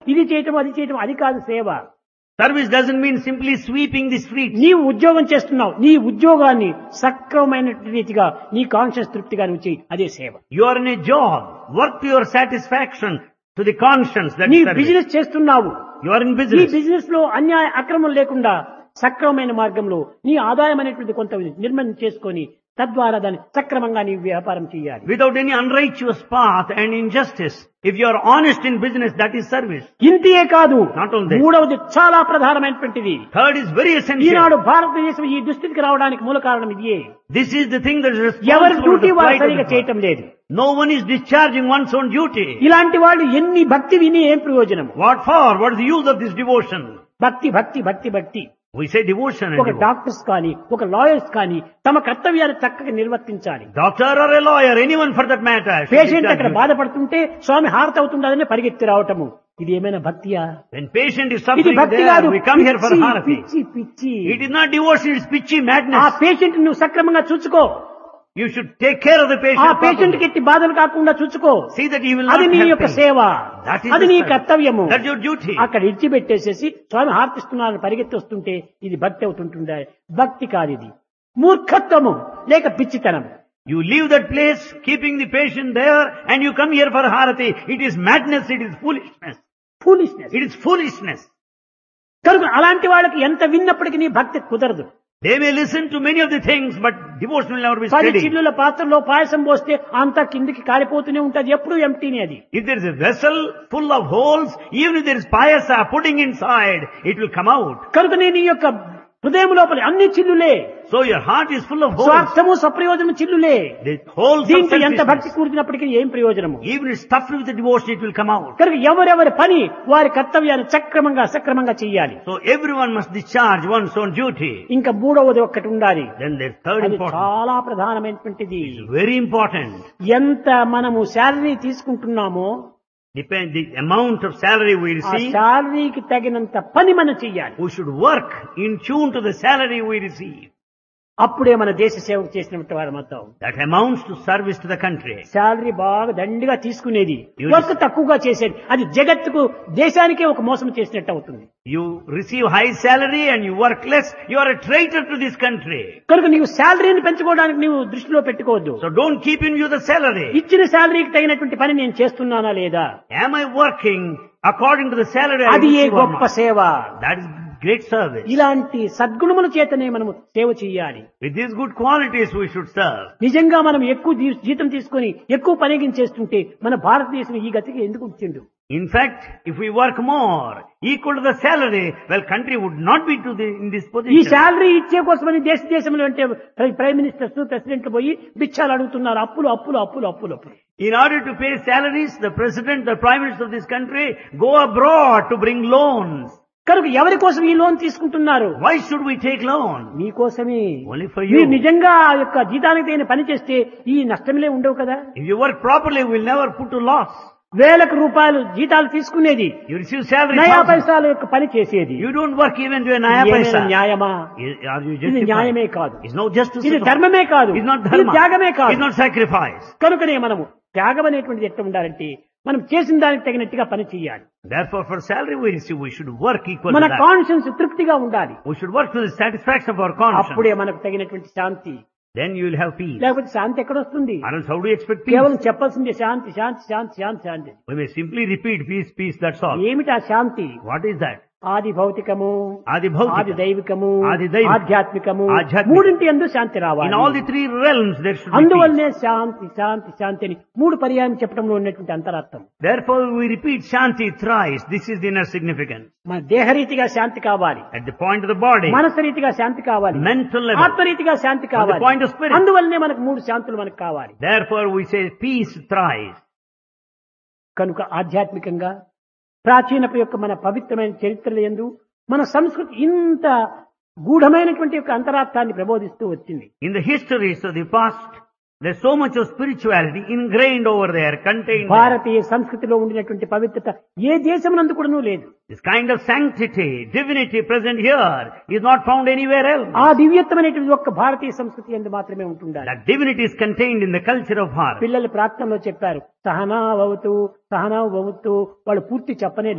ఇది చేయటం అది చేయటం అది కాదు సేవ Service doesn't mean simply sweeping the streets. నీవు ఉద్యోగం చేస్తున్నావు నీ ఉద్యోగాన్ని సక్రమమైన రీతిగా నీ కాన్షియస్ తృప్తిగా నువ్వు చేయి అదే సేవ You are in a job. Work to your satisfaction, to the conscience. That's నీ service. బిజినెస్ చేస్తున్నావు You are in ఈ business. బిజినెస్ లో అన్యాయ అక్రమం లేకుండా సక్రమమైన మార్గంలో నీ ఆదాయం అనేటువంటి కొంత నిర్మాణం చేసుకొని తద్వారా దాన్ని సక్రమంగా నీ వ్యాపారం చేయాలి Without any unrighteous path and injustice. If you are honest in business, that is service. ఇంతియే కాదు Not only this. మూడవది చాలా ప్రధానమైనటువంటిది Third is very Eenadu essential. భారతదేశం ఈ దుస్థితికి రావడానికి మూల కారణం ఇదే This is the thing that is ఎవరి responsible డ్యూటీ for the వారు plight of సరిగా the చేయటం poor. లేదు No one is discharging one's own duty. ఇలాంటి వాళ్ళు ఎన్ని భక్తి విని ఏం ప్రయోజనం What for? What is the use of this devotion? భక్తి భక్తి భక్తి భక్తి We say devotion and ఒక devotion. డాక్టర్స్ కానీ ఒక లాయర్స్ కానీ తమ కర్తవ్యాన్ని చక్కగా నిర్వర్తించాలి Doctor or a lawyer, anyone for that matter. should patient discharge అక్కడ duty. బాధపడుతుంటే స్వామి హారతి అవుతుండదని పరిగెత్తి రావటము ఇది ఏమైనా భక్తియా When patient is ఇది suffering భక్తి there, కాదు we come here for పిచ్చి, harati. పిచ్చి పిచ్చి It is not devotion, it's pitchy ఆ madness. పేషెంట్ నువ్వు సక్రమంగా చూసుకో You should take care of the ఆ patient. పేషెంట్ కి properly. ఎట్టి బాధలు కాకుండా చూసుకో See that he will not అది నీ help యొక్క him. సేవ That is అది the నీ service. కర్తవ్యము That's your duty. అక్కడ ఇడిచిపెట్టేసేసి స్వామి హార్తిస్తున్నారని పరిగెత్తి వస్తుంటే ఇది భక్తి అవుతుంటుండే భక్తి కాదు ఇది మూర్ఖత్వము లేక పిచ్చితనం You leave that place, keeping the patient there, and you come here for harati. It is madness, it is foolishness. Foolishness It is foolishness. కనుక అలాంటి వాళ్ళకి ఎంత విన్నప్పటికీ నీ భక్తి కుదరదు They may listen to many of the things, but devotion will never be పది steady. చిల్లుల పాత్రలో పాయసం పోస్తే అంతా కిందికి కాలిపోతూనే ఉంటది ఎప్పుడు ఎంటీనే అది If there is a vessel full of holes, even if there is payasa pudding inside, it will come out. కనుక నేను ఈ యొక్క హృదయం లోపల అన్ని చిల్లులే So your heart is full of holes. స్వార్థము సప్రయోజనం చిల్లులే The holes of దీంట్లో ఎంత భక్తి selfishness. కూర్చున్నప్పటికీ ఏం ప్రయోజనము Even if it's stuffed with the devotion, it will come out. కనుక ఎవరెవరి పని వారి కర్తవ్యాన్ని సక్రమంగా సక్రమంగా చెయ్యాలి So everyone must discharge one's own duty. ఇంకా మూడవది ఒక్కటి ఉండాలి Then there's third అది important. చాలా ప్రధానమైనటువంటిది Very important. ఎంత మనము శాలరీ తీసుకుంటున్నామో Depend the amount of salary we ఆ receive. శాలరీకి తగినంత పని మనం చెయ్యాలి We should work in tune to the salary we receive. అప్పుడే మన దేశ సేవ చేసినట్టు వారు మొత్తం That amounts to service to the country. Salary బాగా దండిగా తీసుకునేది You వర్క్ తక్కువగా చేసేది అది జగత్తుకు దేశానికే ఒక మోసం చేసినట్టు అవుతుంది You receive high salary and you work less, you are a traitor to this country. కనుక నీవు శాలరీని పెంచుకోవడానికి నీవు దృష్టిలో పెట్టుకోవద్దు So don't keep in view the salary. ఇచ్చిన శాలరీకి తగినటువంటి పని నేను చేస్తున్నానా లేదా Am I working according to the salary I అది ఏ receive or గొప్ప not? సేవ That is great service. ఇలాంటి సద్గుణముల చేతనే మనము సేవ చేయాలి With these good qualities we should serve. నిజంగా మనం ఎక్కువ జీ- జీతం తీసుకొని ఎక్కువ పనిగించేస్తుంటే మన భారతదేశం ఈ గతికి ఎందుకు వచ్చిండు In fact, if we work more, equal to the salary, well, country would not be to the, in this ఈ position. శాలరీ ఇచ్చే కోసమని దేశ దేశంలో అంటే ప్ర- ప్రైమ్ మినిస్టర్స్ ప్రెసిడెంట్లు పోయి భిక్షాలు అడుగుతున్నారు అప్పులు అప్పులు అప్పులు అప్పులు అప్పులు In order to pay salaries, the president, the prime minister of this country go abroad to bring loans. కనుక ఎవరి కోసం ఈ లోన్ తీసుకుంటున్నారు Why should we take loan? మీకోసమే Only for మీరు you. నిజంగా ఆ యొక్క జీతానికి తగిన పని చేస్తే ఈ నష్టములే ఉండవు కదా If you work properly, we'll never put to loss. వేలకు రూపాయలు జీతాలు తీసుకునేది You receive salary. నయా thousands. పైసాల యొక్క పని చేసేది You don't work even to a naya ఏమైనా paisa. న్యాయమా Is- Are you ఇది న్యాయమే justified? కాదు It's no justice. ఇది at all. ధర్మమే కాదు It's not ఇది dharma. త్యాగమే It's కాదు not sacrifice. కనుకనే మనము త్యాగం అనేటువంటిది ఎట్లా ఉండాలంటే మనం చేసిన దానికి తగినట్టుగా పని చేయాలి Therefore, for salary we receive, we should work equal మన to that. కాన్షియన్స్ తృప్తిగా ఉండాలి We should work to the satisfaction of our conscience. అప్పుడే మనకు తగినటువంటి శాంతి Then you will have peace. లేకపోతే శాంతి ఎక్కడ వస్తుంది Or else how do you expect peace? కేవలం చెప్పాల్సిందే శాంతి శాంతి శాంతి శాంతి శాంతి We may simply repeat peace, peace, that's all. ఏమిటి ఆ శాంతి What is that? ఆది భౌతికము Adi bhautika. ఆది దైవికము ఆది దైవికం. ఆధ్యాత్మికము ఆధ్యాత్మికం. మూడింటి ఎందు శాంతి In రావాలి all the three realms there should be peace. అందువల్లనే శాంతి శాంతి శాంతి అని మూడు పర్యాయం చెప్పడంలో ఉన్నటువంటి అంతరార్థం Therefore we repeat Shanti thrice. This is the inner significance. మన దేహరీతిగా శాంతి కావాలి At the point of the body, మనసు రీతిగా శాంతి కావాలి mental level. ఆత్మరీతిగా శాంతి కావాలి point of spirit. అందువల్లనే మనకు మూడు శాంతులు మనకు కావాలి Therefore we say peace thrice. కనుక ఆధ్యాత్మికంగా ప్రాచీనపు యొక్క మన పవిత్రమైన చరిత్రల యందు మన సంస్కృతి ఇంత గూఢమైనటువంటి యొక్క అంతరార్థాన్ని ప్రబోధిస్తూ వచ్చింది In the histories of the past, there's so much of spirituality ingrained over there, contained there. భారతీయ సంస్కృతిలో ఉండినటువంటి పవిత్రత ఏ దేశమునందు కూడాను లేదు This kind of sanctity, divinity present here is not found anywhere else. ఆ దివ్యత్వమైనటువంటి ఒక్క భారతీయ సంస్కృతి ఎందు మాత్రమే ఉంటుండాలి That divinity is contained in the culture of Bharat. పిల్లలు ప్రార్థనలో చెప్పారు సహనా భవతు సహనా భవతు వాళ్ళు పూర్తి చెప్పనే